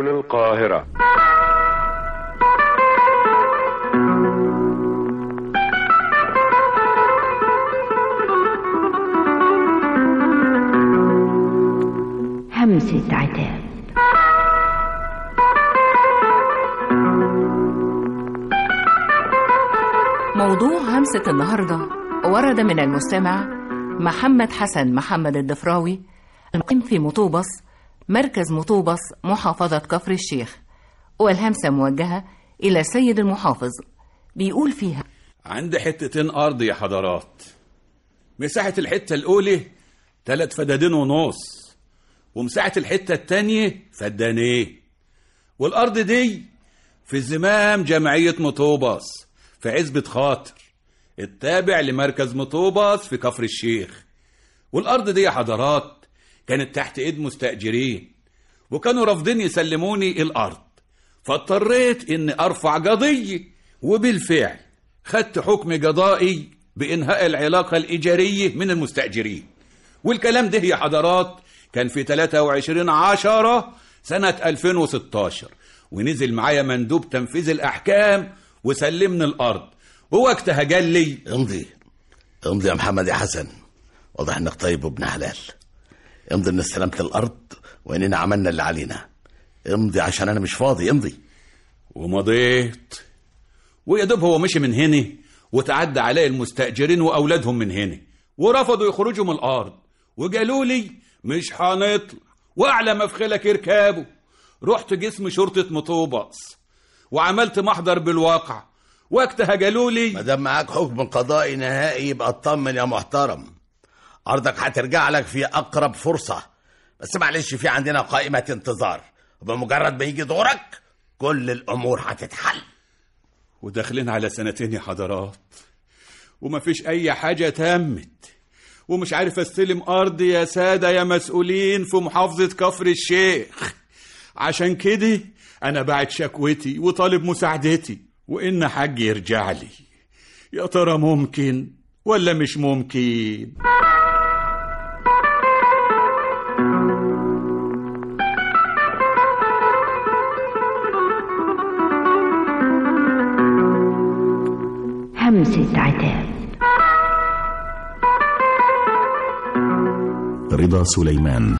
هنا القاهرة همسة عتاب موضوع همسة النهاردة ورد من المستمع محمد حسن محمد الدفراوي المقيم في مطوبس مركز مطوبس محافظة كفر الشيخ والهمسة موجهة إلى سيد المحافظ بيقول فيها عندي حتتين أرض يا حضرات مساحة الحتة الأولى تلات فدادين ونص ومساحة الحتة التانية فدانين والأرض دي في زمام جمعية مطوبس في عزبة خاطر التابع لمركز مطوبس في كفر الشيخ والأرض دي يا حضرات كانت تحت إيد مستأجرين وكانوا رافضين يسلموني الأرض فاضطريت إني أرفع قضية وبالفعل خدت حكم قضائي بإنهاء العلاقة الإيجارية من المستأجرين والكلام ده يا حضرات كان في 23 عشرة سنة 2016 ونزل معايا مندوب تنفيذ الأحكام وسلمني الأرض ووقتها قال لي امضي امضي يا محمد يا حسن واضح انك طيب وابن حلال امضي ان استلمت الارض واننا عملنا اللي علينا امضي عشان انا مش فاضي امضي ومضيت ويا دوب هو مشي من هنا وتعدى علي المستأجرين وأولادهم من هنا ورفضوا يخرجوا من الأرض وقالوا لي مش هنطلع وأعلى ما في خيلك يركبوا رحت جسم شرطة مطوبس وعملت محضر بالواقع وقتها قالوا لي ما دام معاك حكم قضائي نهائي يبقى اطمن يا محترم ارضك هترجع لك في اقرب فرصه بس معلش في عندنا قائمه انتظار وبمجرد ما يجي دورك كل الامور هتتحل وداخلين على سنتين يا حضرات ومفيش أي حاجة تمت ومش عارف استلم أرضي يا سادة يا مسؤولين في محافظة كفر الشيخ عشان كده أنا بعت شكوتي وطالب مساعدتي وإن حاج يرجع لي يا ترى ممكن ولا مش ممكن همسة عتاب رضا سليمان